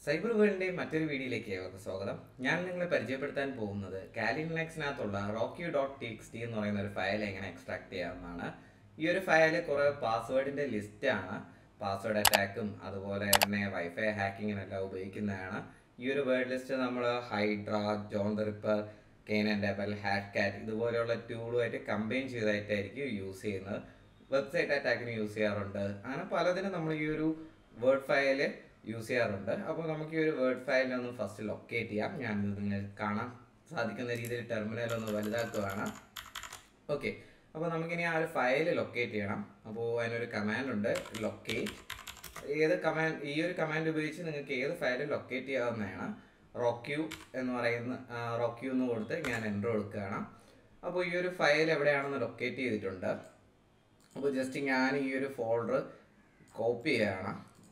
cyber വേൾഡിന്റെ മറ്റൊരു വീഡിയോയിലേക്ക് ഏവർക്ക് സ്വാഗതം ഞാൻ നിങ്ങളെ പരിചയപ്പെടുത്താൻ പോകുന്നത് കാലിനെക്സിനകത്തുള്ള rockyou dot T X T എന്ന് പറയുന്ന ഒരു ഫയൽ എങ്ങനെ എക്സ്ട്രാക്ട് ചെയ്യാവുന്നതാണ് ഈ ഒരു ഫയൽ കുറെ പാസ്വേഡിന്റെ ലിസ്റ്റ് ആണ് പാസ്വേഡ് അറ്റാക്കും അതുപോലെ തന്നെ വൈഫൈ ഹാക്കിങ്ങിനെല്ലാം ഉപയോഗിക്കുന്നതാണ് ഈ ഒരു വേർഡ് ലിസ്റ്റ് നമ്മൾ Hydra John the Ripper Cain and Abel hashcat ഇതുപോലെയുള്ള ടൂളുമായിട്ട് കമ്പൈൻ ചെയ്തായിട്ടായിരിക്കും യൂസ് ചെയ്യുന്നത് വെബ്സൈറ്റ് അറ്റാക്കിന് യൂസ് ചെയ്യാറുണ്ട് അങ്ങനെ പലതിനും നമ്മൾ ഈ ഒരു വേർഡ് ഫയൽ യൂസ് ചെയ്യാറുണ്ട് അപ്പോൾ നമുക്ക് ഈ ഒരു വേർഡ് ഫയലിനെ ഒന്ന് ഫസ്റ്റ് ലൊക്കേറ്റ് ചെയ്യാം ഞാൻ ഇത് നിങ്ങൾക്ക് കാണാൻ സാധിക്കുന്ന രീതിയിൽ ടെർമിനൽ ഒന്ന് വലുതാക്കുകയാണ് ഓക്കെ അപ്പോൾ നമുക്കിനി ആ ഒരു ഫയൽ ലൊക്കേറ്റ് ചെയ്യണം അപ്പോൾ അതിനൊരു കമാൻഡ് ഉണ്ട് ലൊക്കേറ്റ് ഏത് കമാൻഡ് ഈ ഒരു കമാൻഡ് ഉപയോഗിച്ച് നിങ്ങൾക്ക് ഏത് ഫയൽ ലൊക്കേറ്റ് ചെയ്യാവുന്നതാണ് റോക്യൂ എന്ന് പറയുന്ന റോക്യൂ എന്ന് കൊടുത്ത് ഞാൻ എൻ്റർ കൊടുക്കുകയാണ് അപ്പോൾ ഈ ഒരു ഫയൽ എവിടെയാണെന്ന് ലൊക്കേറ്റ് ചെയ്തിട്ടുണ്ട് അപ്പോൾ ജസ്റ്റ് ഞാൻ ഈ ഒരു ഫോൾഡർ കോപ്പി ചെയ്യുകയാണ്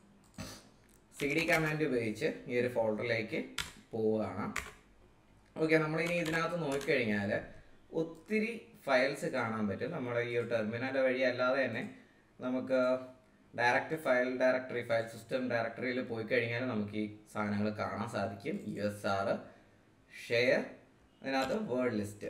സി ഡി കമാൻഡ് ഉപയോഗിച്ച് ഈ ഒരു ഫോൾഡറിലേക്ക് പോവുകയാണ് ഓക്കെ നമ്മളിനി ഇതിനകത്ത് നോക്കിക്കഴിഞ്ഞാൽ ഒത്തിരി ഫയൽസ് കാണാൻ പറ്റും നമ്മുടെ ഈ ഒരു ടെർമിനൽ വഴി അല്ലാതെ തന്നെ നമുക്ക് direct file directory file system ഡയറക്ടറിയിൽ പോയി കഴിഞ്ഞാൽ നമുക്ക് ഈ സാധനങ്ങൾ കാണാൻ സാധിക്കും യു എസ് ആർ ഷെയർ അതിനകത്ത് word list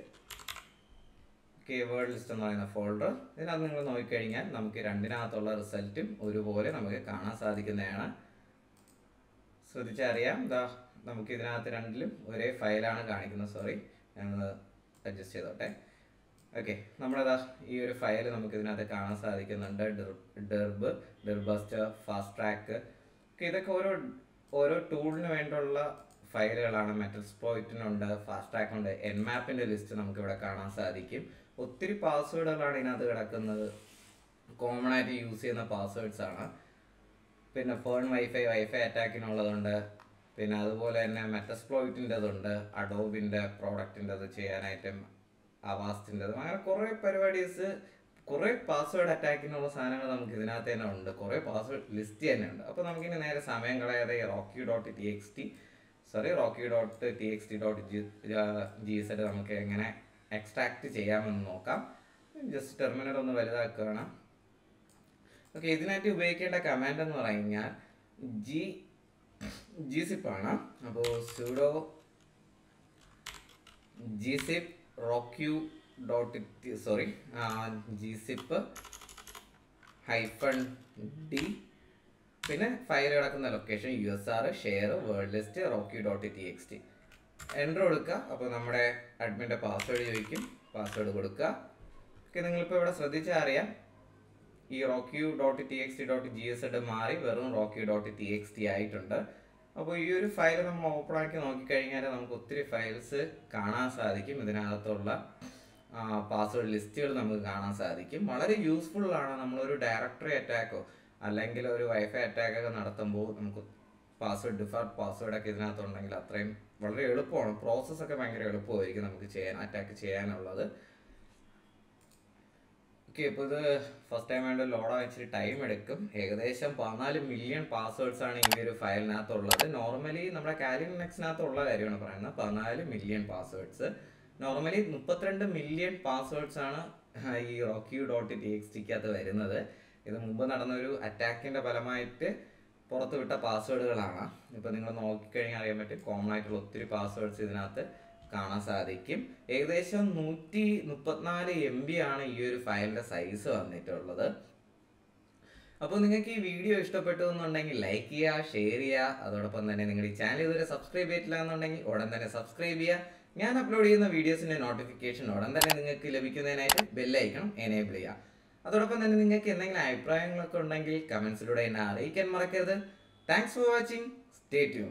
okay word list എന്ന് പറയുന്ന ഫോൾഡർ ഇതിനകത്ത് നിങ്ങൾ നോക്കിക്കഴിഞ്ഞാൽ നമുക്ക് രണ്ടിനകത്തുള്ള റിസൾട്ടും ഒരുപോലെ നമുക്ക് കാണാൻ സാധിക്കുന്നതാണ് ശ്രദ്ധിച്ചറിയാം ഇതാ നമുക്ക് ഇതിനകത്ത് രണ്ടിലും ഒരേ ഫയലാണ് കാണിക്കുന്നത് സോറി ഞാനൊന്ന് അഡ്ജസ്റ്റ് ചെയ്തോട്ടെ ഓക്കെ നമ്മളിതാ ഈ ഒരു ഫയൽ നമുക്ക് ഇതിനകത്ത് കാണാൻ സാധിക്കുന്നുണ്ട് dirb dirbuster fast track okay ഇതൊക്കെ ഓരോ ഓരോ ടൂളിന് വേണ്ടിയുള്ള ഫയലുകളാണ് മെറ്റൽ സ്പ്ലോയിറ്റിനുണ്ട് ഫാസ്റ്റ് ട്രാക്ക് ഉണ്ട് എൻ മാപ്പിൻ്റെ ലിസ്റ്റ് നമുക്ക് ഇവിടെ കാണാൻ സാധിക്കും ഒത്തിരി പാസ്വേഡുകളാണ് ഇതിനകത്ത് കിടക്കുന്നത് കോമൺ ആയിട്ട് യൂസ് ചെയ്യുന്ന പാസ്വേഡ്സ് ആണ് പിന്നെ ഫോൺ വൈഫൈ വൈഫൈ അറ്റാക്കിനുള്ളതുണ്ട് പിന്നെ അതുപോലെ തന്നെ മെറ്റസ്പ്ലോയിറ്റിൻ്റെതുണ്ട് അഡോബിൻ്റെ പ്രോഡക്റ്റിൻ്റെത് ചെയ്യാനായിട്ടും അവാസ്റ്റിൻ്റെതും അങ്ങനെ കുറേ പരിപാടീസ് കുറേ പാസ്വേഡ് അറ്റാക്കിനുള്ള സാധനങ്ങൾ നമുക്ക് ഇതിനകത്ത് തന്നെ ഉണ്ട് കുറേ പാസ്വേഡ് ലിസ്റ്റ് തന്നെ ഉണ്ട് അപ്പോൾ നമുക്കിനി നേരെ സമയം കളയാതെ rockyou dot T X T sorry rockyou dot T X T dot G G set നമുക്ക് എങ്ങനെ എക്സ്ട്രാക്ട് ചെയ്യാമെന്ന് നോക്കാം ജസ്റ്റ് ടെർമിനൽ ഒന്ന് വലുതാക്കുകയാണ് ഓക്കെ ഇതിനായിട്ട് ഉപയോഗിക്കേണ്ട കമാൻഡ് എന്ന് പറഞ്ഞാൽ ജി ജി സിപ്പ് ആണ് അപ്പോൾ sudo G zip rockyou dot sorry G zip hyphen D പിന്നെ ഫയൽ കിടക്കുന്ന location U S R share word list rockyou dot T X T enter കൊടുക്കുക അപ്പോൾ നമ്മുടെ അഡ്മിൻ്റെ പാസ്വേഡ് ചോദിക്കും പാസ്വേഡ് കൊടുക്കുക ഓക്കെ നിങ്ങളിപ്പോൾ ഇവിടെ ശ്രദ്ധിച്ചാൽ അറിയാം ഈ rockyou dot T X T dot G Z മാറി വെറും rockyou dot T X T ആയിട്ടുണ്ട് അപ്പോൾ ഈ ഒരു ഫയൽ നമ്മൾ ഓപ്പൺ ആക്കി നോക്കിക്കഴിഞ്ഞാൽ നമുക്ക് ഒത്തിരി ഫയൽസ് കാണാൻ സാധിക്കും ഇതിനകത്തുള്ള പാസ്വേഡ് ലിസ്റ്റുകൾ നമുക്ക് കാണാൻ സാധിക്കും വളരെ യൂസ്ഫുൾ ആണ് നമ്മളൊരു ഡയറക്ടറി അറ്റാക്കോ അല്ലെങ്കിൽ ഒരു വൈഫൈ അറ്റാക്കൊക്കെ നടത്തുമ്പോൾ നമുക്ക് പാസ്വേഡ് ഡിഫോൾട്ട് പാസ്വേഡ് ഒക്കെ ഇതിനകത്തുണ്ടെങ്കിൽ അത്രയും വളരെ എളുപ്പമാണ് പ്രോസസ്സൊക്കെ ഭയങ്കര എളുപ്പമായിരിക്കും നമുക്ക് ചെയ്യാൻ അറ്റാക്ക് ചെയ്യാനുള്ളത് ഓക്കെ ഇപ്പോൾ ഇത് ഫസ്റ്റ് ടൈം ആയിട്ട് ലോഡ് വെച്ചിട്ട് ടൈം എടുക്കും ഏകദേശം പതിനാല് മില്യൺ പാസ്വേഡ്സ് ആണ് ഈ ഒരു ഫയലിനകത്തുള്ളത് നോർമലി നമ്മുടെ കാലിനെക്സിനകത്തുള്ള കാര്യമാണ് പറയുന്നത് പതിനാല് മില്യൺ പാസ്വേഡ്സ് നോർമലി മുപ്പത്തിരണ്ട് മില്യൺ പാസ്വേഡ്സ് ആണ് ഈ റോക്യൂ ഡോട്ട് ടി എക്സ് ടിക്കകത്ത് വരുന്നത് ഇത് മുമ്പ് നടന്ന ഒരു അറ്റാക്കിന്റെ ഫലമായിട്ട് പുറത്തുവിട്ട പാസ്വേഡുകളാണ് ഇപ്പം നിങ്ങൾ നോക്കിക്കഴിഞ്ഞാൽ അറിയാൻ പറ്റും കോമൺ ആയിട്ടുള്ള ഒത്തിരി പാസ്വേഡ്സ് ഇതിനകത്ത് കാണാൻ സാധിക്കും ഏകദേശം നൂറ്റി മുപ്പത്തിനാല് എം ബി ആണ് ഈ ഒരു ഫയലിന്റെ സൈസ് വന്നിട്ടുള്ളത് അപ്പോൾ നിങ്ങൾക്ക് ഈ വീഡിയോ ഇഷ്ടപ്പെട്ടു എന്നുണ്ടെങ്കിൽ ലൈക്ക് ചെയ്യുക ഷെയർ ചെയ്യുക അതോടൊപ്പം തന്നെ നിങ്ങൾ ഈ ചാനൽ ഇതുവരെ സബ്സ്ക്രൈബ് ചെയ്തിട്ടില്ല എന്നുണ്ടെങ്കിൽ ഉടൻ തന്നെ സബ്സ്ക്രൈബ് ചെയ്യുക ഞാൻ അപ്ലോഡ് ചെയ്യുന്ന വീഡിയോസിന്റെ നോട്ടിഫിക്കേഷൻ ഉടൻ തന്നെ നിങ്ങൾക്ക് ലഭിക്കുന്നതിനായിട്ട് ബെല്ലൈക്കണം എനേബിൾ ചെയ്യുക അതോടൊപ്പം തന്നെ നിങ്ങൾക്ക് എന്തെങ്കിലും അഭിപ്രായങ്ങളൊക്കെ ഉണ്ടെങ്കിൽ കമൻസിലൂടെ എന്നെ അറിയിക്കാൻ മറക്കരുത് thanks for watching stay tune